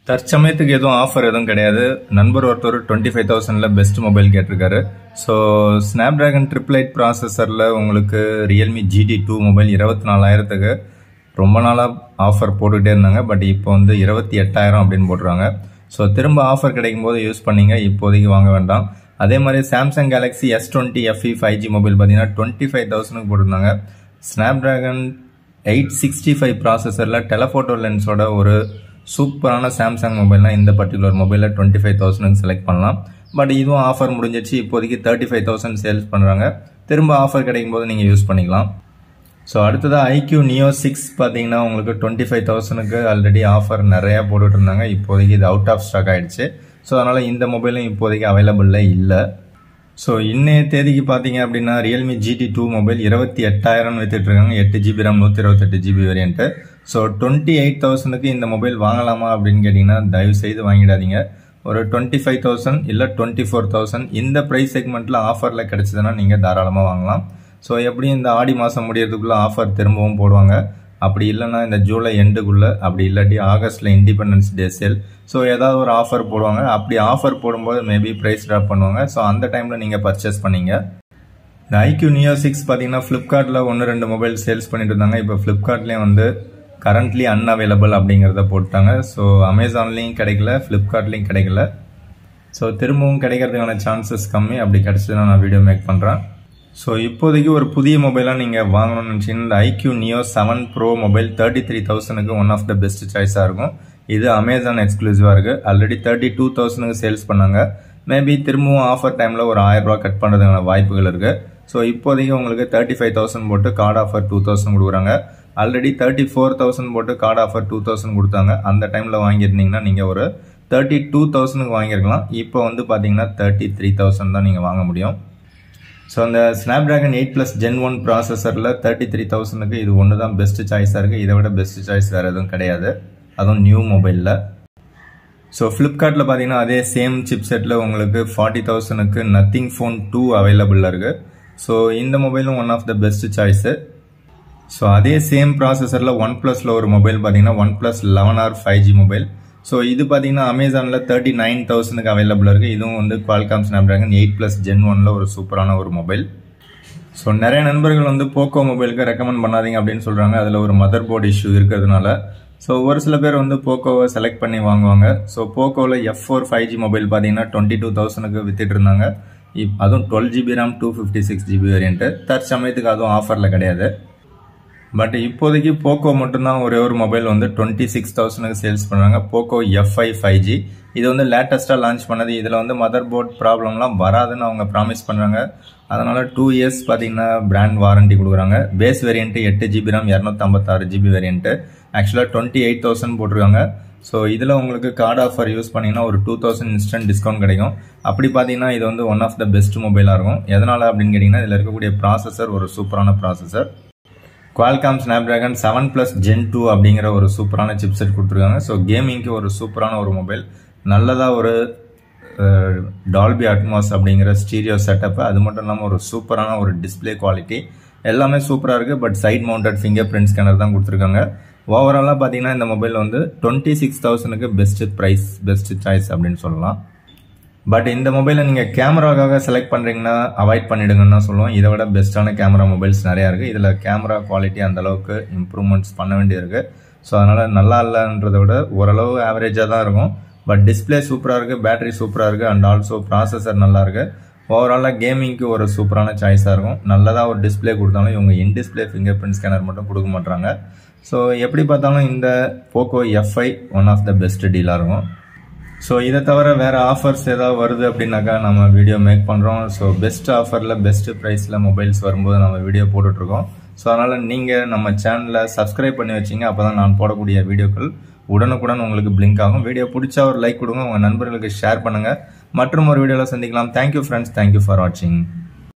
தற்சமயத்துக்கு எதுவும் ஆஃபர் எதுவும் கிடையாது நண்பர் ஒருத்தர் டுவெண்ட்டி ஃபைவ் தௌசண்ட்ல பெஸ்ட் மொபைல் கேட்டிருக்காரு so Snapdragon triple eight ப்ராசஸரில் உங்களுக்கு ரியல்மி ஜிடி டூ மொபைல் இருபத்தி நாலாயிரத்துக்கு ரொம்ப நாளாக ஆஃபர் போட்டுக்கிட்டே இருந்தாங்க பட் இப்போ வந்து இருபத்தி எட்டாயிரம் அப்படின்னு போட்டுருவாங்க ஸோ திரும்ப ஆஃபர் கிடைக்கும் போது யூஸ் பண்ணீங்க இப்போதைக்கு வாங்க வேண்டாம் அதே மாதிரி Samsung Galaxy S twenty FE five G mobile பார்த்தீங்கன்னா டுவெண்ட்டி ஃபைவ் தௌசண்ட்க்கு போட்டிருந்தாங்க Snapdragon eight sixty five ப்ராசஸரில் டெலஃபோட்டோ லென்ஸோட ஒரு சூப்பரான சாம்சங் மொபைல்னா இந்த பர்டிகுலர் மொபைலில் டுவெண்ட்டி ஃபைவ் தௌசண்ட்க்கு செலக்ட் பண்ணலாம் பட் இதுவும் ஆஃபர் முடிஞ்சிச்சு இப்போதைக்கு தேர்ட்டி ஃபைவ் தௌசண்ட் சேல்ஸ் பண்ணுறாங்க திரும்ப ஆஃபர் கிடைக்கும் போது நீங்கள் யூஸ் பண்ணிக்கலாம் ஸோ அடுத்ததாக ஐக்யூ நியோ சிக்ஸ் பார்த்தீங்கன்னா உங்களுக்கு டுவெண்ட்டி ஃபைவ் தௌசண்ட்க்கு ஆல்ரெடி ஆஃபர் நிறையா போட்டுட்டு இருந்தாங்க இப்போதைக்கு இது அவுட் ஆஃப் ஸ்டாக் ஆயிடுச்சு ஸோ அதனால் இந்த மொபைலும் இப்போதைக்கு அவைலபிளில் இல்லை ஸோ இன்னைய தேதிக்கு பார்த்தீங்க அப்படின்னா ரியல்மி ஜிடி டூ மொபைல் இருபத்தி எட்டாயிரம் வித்துட்டு இருக்காங்க எட்டு ஜிபி ரேம் நூற்றி இருபத்தெட்டு GB variant so twenty eight தௌசண்ட்க்கு இந்த மொபைல் வாங்கலாமா அப்படின்னு கேட்டிங்கன்னா தயவு செய்து வாங்கிடாதீங்க ஒரு டுவெண்ட்டி ஃபைவ் தௌசண்ட் இல்லை டுவெண்ட்டி ஃபோர் தௌசண்ட் இந்த ப்ரைஸ் செக்மெண்ட்டில் ஆஃபரில் கிடைச்சதுன்னா நீங்கள் தாராளமாக வாங்கலாம் ஸோ எப்படியும் இந்த ஆடி மாதம் முடியறதுக்குள்ளே ஆஃபர் திரும்பவும் போடுவாங்க அப்படி இல்லைன்னா இந்த ஜூலை எண்டுக்குள்ளே அப்படி இல்லாட்டி ஆகஸ்ட்டில் இண்டிபெண்டன்ஸ் டே சேல் ஸோ ஏதாவது ஒரு ஆஃபர் போடுவாங்க அப்படி ஆஃபர் போடும்போது மேபி ப்ரைஸ் ட்ராப் பண்ணுவாங்க ஸோ அந்த டைமில் நீங்கள் பர்ச்சேஸ் பண்ணீங்க இந்த ஐக்யூ நியோ சிக்ஸ் பார்த்தீங்கன்னா ஃப்ளிப்கார்ட்டில் ஒன்று ரெண்டு மொபைல் சேல்ஸ் பண்ணிட்டு இருந்தாங்க இப்போ ஃப்ளிப்கார்ட்லேயும் வந்து கரண்ட்லி அன்அவைலபிள் அப்படிங்கிறத போட்டாங்க ஸோ அமேசான்லேயும் கிடைக்கல ஃப்ளிப்கார்ட்லேயும் கிடைக்கல ஸோ திரும்பவும் கிடைக்கிறதுக்கான சான்சஸ் கம்மி அப்படி கிடைச்சதுன்னா நான் வீடியோ மேக் பண்ணுறேன் ஸோ இப்போதைக்கு ஒரு புதிய மொபைலாக நீங்கள் வாங்கணும்னு நினச்சிங்கன்னா இந்த iQOO neo seven pro mobile thirty three தௌசண்ட்க்கு ஒன் ஆஃப் த பெஸ்ட் சாய்ஸாக இருக்கும் இது அமேசான் எக்ஸ்க்ளூசிவாக இருக்குது ஆல்ரெடி தேர்ட்டி டூ தௌசண்ட்க்கு சேல்ஸ் பண்ணாங்க மேபி திரும்பவும் ஆஃபர் டைமில் ஒரு ஆயிரம் ரூபா கட் பண்ணுறதுக்கான வாய்ப்புகள் இருக்குது ஸோ இப்போதைக்கு உங்களுக்கு தேர்ட்டி ஃபைவ் தௌசண்ட் போட்டு கார்டு ஆஃபர் டூ தௌசண்ட் கொடுக்குறாங்க ஆல்ரெடி தேர்ட்டி ஃபோர் தௌசண்ட் போட்டு கார்டு ஆஃபர் டூ தௌசண்ட் கொடுத்தாங்க அந்த டைமில் வாங்கியிருந்தீங்கன்னா நீங்கள் ஒரு தேர்ட்டி டூ தௌசண்ட்க்கு வாங்கியிருக்கலாம் இப்போ வந்து பார்த்தீங்கன்னா தேர்ட்டி த்ரீ தௌசண்ட் தான் நீங்கள் வாங்க முடியும் ஸோ அந்த Snapdragon eight plus gen one ப்ராசஸரில் தேர்ட்டி த்ரீ தௌசண்ட்க்கு இது ஒன்று தான் பெஸ்ட் சாய்ஸாக இருக்குது இதை விட பெஸ்ட் சாய்ஸ் வேறு எதுவும் கிடையாது அதுவும் நியூ மொபைலில் ஸோ ஃப்ளிப்கார்ட்டில் பார்த்தீங்கன்னா அதே சேம் சிப் செட்டில் உங்களுக்கு ஃபார்ட்டி தௌசண்ட்க்கு நத்திங் ஃபோன் டூ அவைலபிளில் இருக்குது ஸோ இந்த மொபைலும் one of the best choice so அதே சேம் ப்ராசஸரில் ஒன் ப்ளஸில் ஒரு மொபைல் பார்த்தீங்கன்னா OnePlus eleven R five G mobile so இது பார்த்தீங்கன்னா அமேசானில் தேர்ட்டி நைன் தௌசண்ட்க்கு அவைலபிள் இருக்குது இதுவும் வந்து Qualcomm Snapdragon eight plus gen ஒனில் ஒரு சூப்பரான ஒரு மொபைல் ஸோ நிறைய நண்பர்கள் வந்து போக்கோ மொபைலுக்கு ரெக்கமெண்ட் பண்ணாதீங்க அப்படின்னு சொல்கிறாங்க அதில் ஒரு மதர் போர்டு இஷ்யூ இருக்கிறதுனால ஸோ ஒரு சில பேர் வந்து போக்கோவை செலக்ட் பண்ணி வாங்குவாங்க ஸோ போக்கோவில் F four five G mobile பார்த்தீங்கன்னா டுவெண்ட்டி டூ தௌசண்ட்க்கு வித்துட்டு இருந்தாங்க இப் அதுவும் twelve GB RAM two fifty six GB variant தற்சமயத்துக்கு அதுவும் ஆஃபரில் கிடையாது பட் இப்போதைக்கு போக்கோ மட்டும்தான் ஒரே ஒரு மொபைல் வந்து டுவெண்ட்டி சிக்ஸ் தௌசண்ட்க்கு சேல்ஸ் பண்ணுறாங்க போக்கோ எஃப்ஐ ஃபைவ் ஜி இது வந்து லேட்டஸ்ட்டாக லான்ச் பண்ணது இதில் வந்து மதர் போர்ட் ப்ராப்ளம்லாம் வராதுன்னு அவங்க ப்ராமிஸ் பண்ணுறாங்க அதனால் டூ இயர்ஸ் பார்த்தீங்கன்னா பிராண்ட் வாரண்டி கொடுக்குறாங்க பேஸ் வேரியன்ட்டு எட்டு ஜிபி ரேம் இரநூத்தம்பத்தாறு ஜிபி வேரியன்ட்டு ஆக்சுவலாக டுவெண்ட்டி எயிட் தௌசண்ட் போட்டிருக்காங்க ஸோ இதில் உங்களுக்கு கார்டு ஆஃபர் யூஸ் பண்ணிங்கன்னா ஒரு டூ தௌசண்ட் இன்ஸ்டன்ட் டிஸ்கவுண்ட் கிடைக்கும் அப்படி பார்த்தீங்கன்னா இது வந்து ஒன் ஆஃப் த பெஸ்ட் மொபைலாக இருக்கும் எதனால் அப்படின்னு கேட்டிங்கன்னா இதில் இருக்கக்கூடிய ப்ராசஸர் ஒரு சூப்பரான processor Qualcomm Snapdragon seven plus gen two அப்படிங்கிற ஒரு சூப்பரான சிப்செட் கொடுத்துருக்காங்க ஸோ கேமிங்க்கு ஒரு சூப்பரான ஒரு மொபைல் நல்லதாக ஒரு டால்பி அட்மாஸ் அப்படிங்கிற ஸ்டீரியோ செட்டப்பு அது மட்டும் இல்லாமல் ஒரு சூப்பரான ஒரு டிஸ்பிளே குவாலிட்டி எல்லாமே சூப்பராக இருக்குது but side mounted fingerprint scanner தான் கொடுத்துருக்காங்க ஓவராலாக பார்த்தீங்கன்னா இந்த மொபைல் வந்து டுவெண்ட்டி சிக்ஸ் தௌசண்ட்க்கு பெஸ்ட் ப்ரைஸ் பெஸ்ட் சாய்ஸ் அப்படின்னு சொல்லலாம் பட் இந்த மொபைலை நீங்கள் கேமராக்காக செலக்ட் பண்ணுறீங்கன்னா அவாய்ட் பண்ணிடுங்கன்னு தான் சொல்லுவோம் இதை விட பெஸ்ட்டான கேமரா மொபைல்ஸ் நிறையா இருக்குது இதில் கேமரா குவாலிட்டி அந்த அளவுக்கு இம்ப்ரூவ்மெண்ட்ஸ் பண்ண வேண்டியிருக்கு ஸோ அதனால் நல்லா இல்லைன்றதை விட ஓரளவு ஆவரேஜாக தான் இருக்கும் பட் டிஸ்பிளே சூப்பராக இருக்குது பேட்டரி சூப்பராக இருக்குது அண்ட் ஆல்சோ ப்ராசஸர் நல்லா இருக்குது ஓவராலாக கேமிங்க்கு ஒரு சூப்பரான சாய்ஸாக இருக்கும் நல்லதாக ஒரு டிஸ்பிளே கொடுத்தாலும் இவங்க in display fingerprint scanner மட்டும் கொடுக்க மாட்டாங்க ஸோ எப்படி பார்த்தாலும் இந்த Poco FI one of the best டீலாக இருக்கும் ஸோ இதை தவிர வேறு ஆஃபர்ஸ் ஏதாவது வருது அப்படின்னாக்கா நம்ம வீடியோ மேக் பண்ணுறோம் ஸோ பெஸ்ட் ஆஃபரில் பெஸ்ட் ப்ரைஸில் மொபைல்ஸ் வரும்போது நம்ம வீடியோ போட்டுட்ருக்கோம் ஸோ அதனால் நீங்கள் நம்ம சேனலை சப்ஸ்கிரைப் பண்ணி வச்சிங்க அப்போ தான் நான் போடக்கூடிய வீடியோக்கள் உடனுக்குடன் உங்களுக்கு பிளிங்க் ஆகும் வீடியோ பிடிச்சா ஒரு லைக் கொடுங்க உங்கள் நண்பர்களுக்கு ஷேர் பண்ணுங்கள் மற்றும் ஒரு வீடியோவில் சந்திக்கலாம் தேங்க்யூ ஃப்ரெண்ட்ஸ் தேங்க்யூ ஃபார் வாட்சிங்